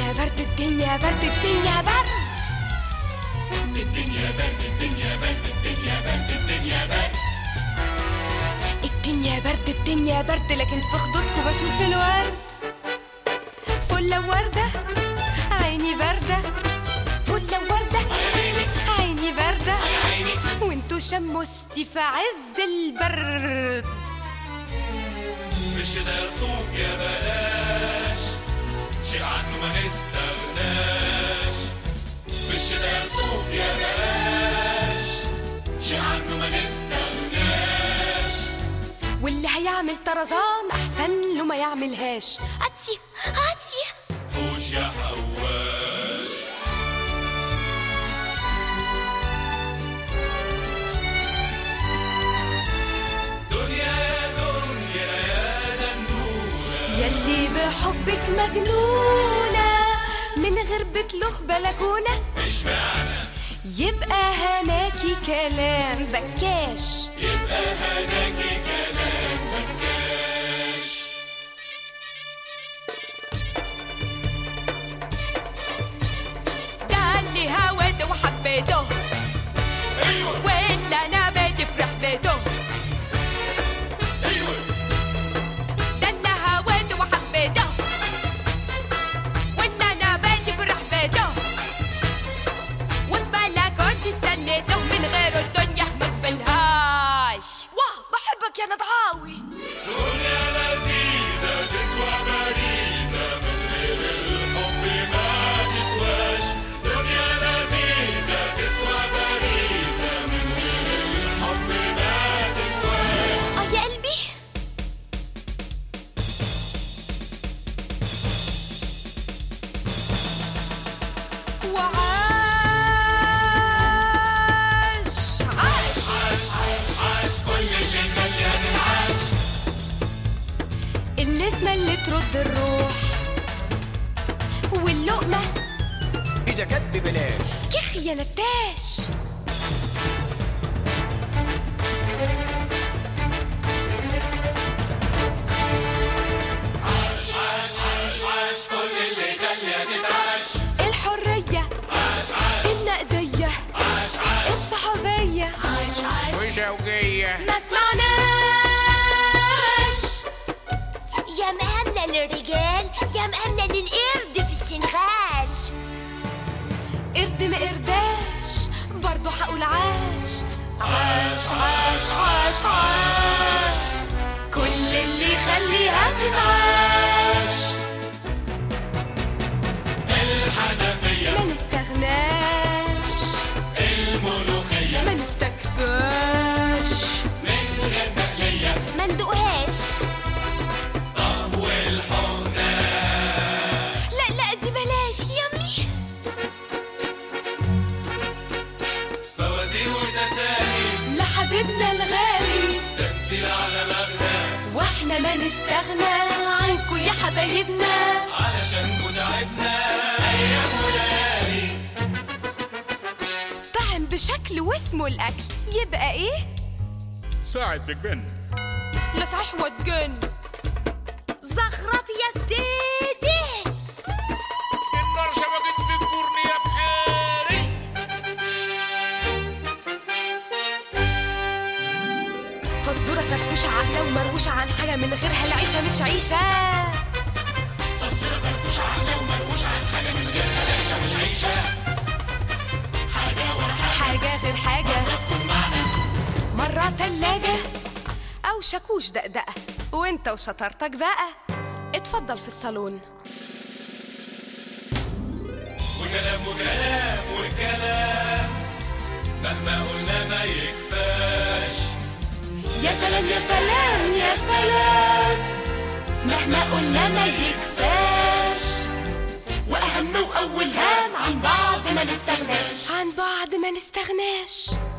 الدنيا برد الدنيا برد الدنيا برد الدنيا برد الدنيا برد الدنيا برد الدنيا برد الدنيا برد الدنيا برد لكن في خدودكم بشوف الورد فلة وردة عيني باردة فلة وردة عيني باردة وانتو شمستي في عز البرد في الشتا صوف يا بلاش شيء عنه ما نستغناش في الشتا صوف يا بلاش شيء عنه ما نستغناش واللي هيعمل طرزان احسن له ما يعملهاش هاتي هاتي حوش يا حواش دنيا يا دنيا يا دندورة يلي بحبك مجنونة من غير بيت له بلكونة مش معنى يبقى هناكي كلام بكاش يبقى هناكي كلام بكاش ده اللي هواته وحبيته ايوه ولا انا بيتي في رحبته ايوه ده اللي هواته وحبيته ولا انا بيتي في رحبته وفي بلكونتي استنيته من غيره الدنيا ما تبلهاش واه بحبك يا نضعاوي دنيا لذيذة تسوى باريزة من غير الحب ما تسواش دنيا لذيذة تسوى باريزة من غير الحب ما تسواش اه يا قلبي وعاش عاش عاش عاش كل اللي خليها تنعاش النسمة اللي ترد الروح واللقمة إذا جت ببلاش كخ يا نتاش عاش كل اللي خليها تتعاش الحرية النقدية الصحوبية وزوجية ما سمعناش يا مهمة للرجال يا مهمة للقرد في السنغال قرد ما قرداش برضه هقول عاش عاش عاش عاش عاش كل اللي يخليها تتعاش الحنفية ما نستغناش الملوخية ما نستكفاش من غير تقلية ما ندوقهاش طب والحنة لا لا دي بلاش يمي فوازير وتسالي لحبيبنا الغالي تمثيل على مغنى واحنا ما نستغنى عنكو يا حبايبنا علشان تعبنا ايام وليالي طعم بشكل واسمه الاكل يبقى ايه ساعد بيج بن لا صحيح واتجن زغرط يا سديدي النار شبكت في الجرن يا بحاري فالزورة فرفوشة عقلة ومروشة عن حاجة من غيرها العيشة مش عيشة فالصرة فرفوشة عقلة ومروشة عن حاجة من غيرها العيشة مش عيشة حاجة ورا حاجة حاجة غير حاجة تكون معنا مرة تلاجة أو شاكوش دقدقة وانت وشطارتك بقى اتفضل في الصالون وكلام وكلام وكلام مهما قلنا ما يكفاش يا سلام يا سلام يا سلام مهما قلنا ما يكفاش وأهم وأول هام عن بعض ما نستغناش عن بعض ما نستغناش